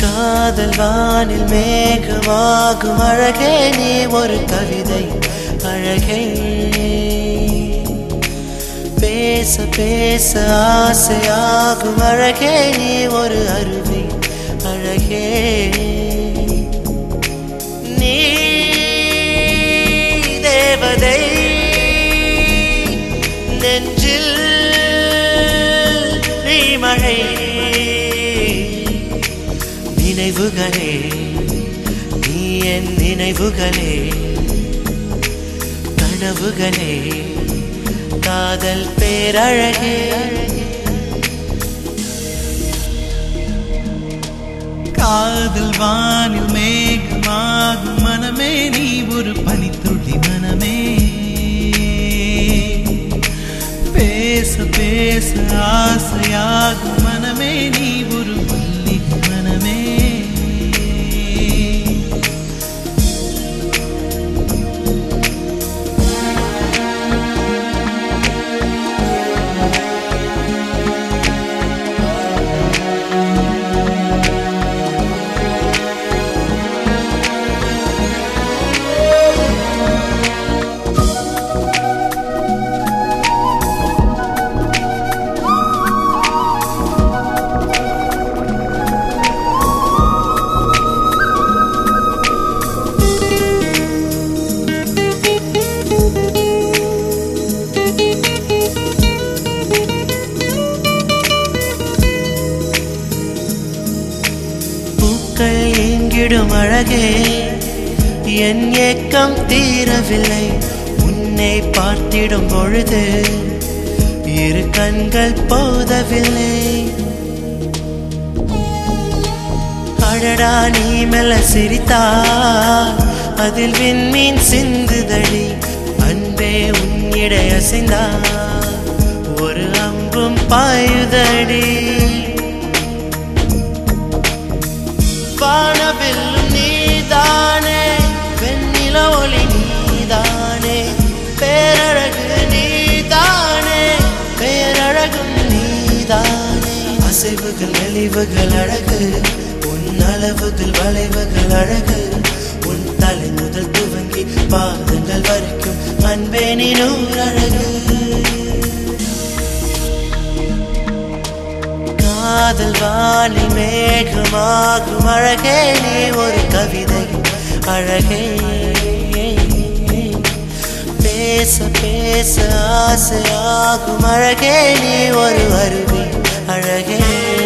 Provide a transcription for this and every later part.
காதல் வானில் மேகமாகும் அழகே நீ ஒரு கவிதை அழகே பேச பேச ஆசையாகும் அழகே நீ ஒரு அருவி அழகே நீ தேவதை நெஞ்சில் நீ மழை நினைவுகளே நீ என் நினைவுகளே கனவுகளே காதல் பேரழகே காதல் வானில் மேகமாகும் மனமே நீ ஒரு பனித்துளி மனமே பேச பேச ஆசையாகும் மனமே நீ ஒரு மல்லிகை மனமே பூக்கள் எங்கிடும் அழகே என் ஏக்கம் தீரவில்லை உன்னை பார்த்திடும் பொழுது இரு கண்கள் போதவில்லை அடடா நீ மெல்ல சிரித்தா அதில் விண்மீன் சிந்துதடி அன்பே உன் இடை அசைந்தா ஒரு அம்பும் பாயுதடி வானவில்லும் நீதானே வெண்ணில ஒளி நீதானே பேரழகு நீதானே பேரழகும் நீதானே அசைவுகள் நெளிவுகள் அழகு உன் அளவுகள் வளைவுகள் அழகு உன் தலை முதல் துவங்கி பாதங்கள் வரைக்கும் அன்பே நீ நூறழகு காதல் வானில் மேகமாகும் அழகே நீ ஒரு கவிதை அழகே பேச பேச ஆசையாகும் அழகே நீ ஒரு அருவி அழகே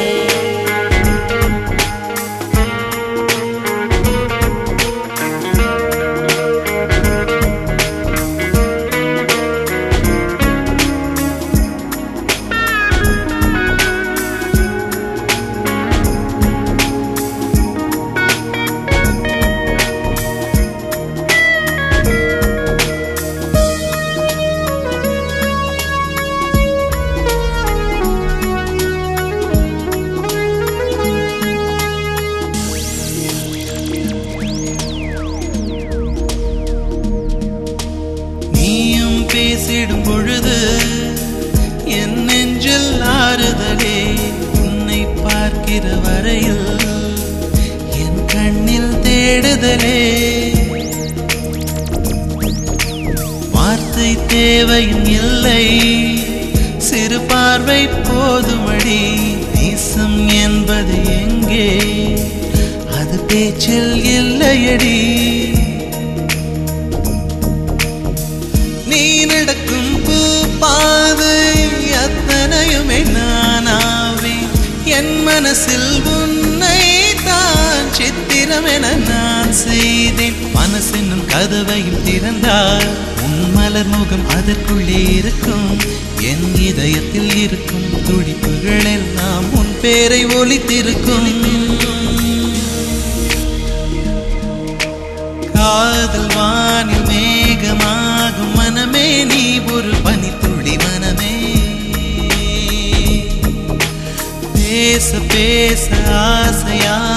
நீயும் பேசிடும் பொழுது என் நெஞ்சில் ஆறுதலே உன்னை பார்க்கிற வரையில் என் கண்ணில் தேடுதலே வார்த்தை தேவையும் இல்லை சிறு பார்வை போதுமடி நேசம் என்பது எங்கே அது பேச்சில் இல்லையடி நீ நடக்கும் பூ பாதை அத்தனையுமே நானாவேன் என் மனசில் உன்னை தான் சித்திரம் என நான் செய்தேன் மனசென்னும் கதவையும் திறந்தால் உன் மலர் முகம் அதற்குள்ளே இருக்கும் என் இதயத்தில் இருக்கும் துடிப்புகள் எல்லாம் உன் பேரை ஒலித்திருக்கும் காதல் வானில் மேகமாகும் மனமே நீ ஒரு பனித்துளி மனமே பேச பேச ஆசையா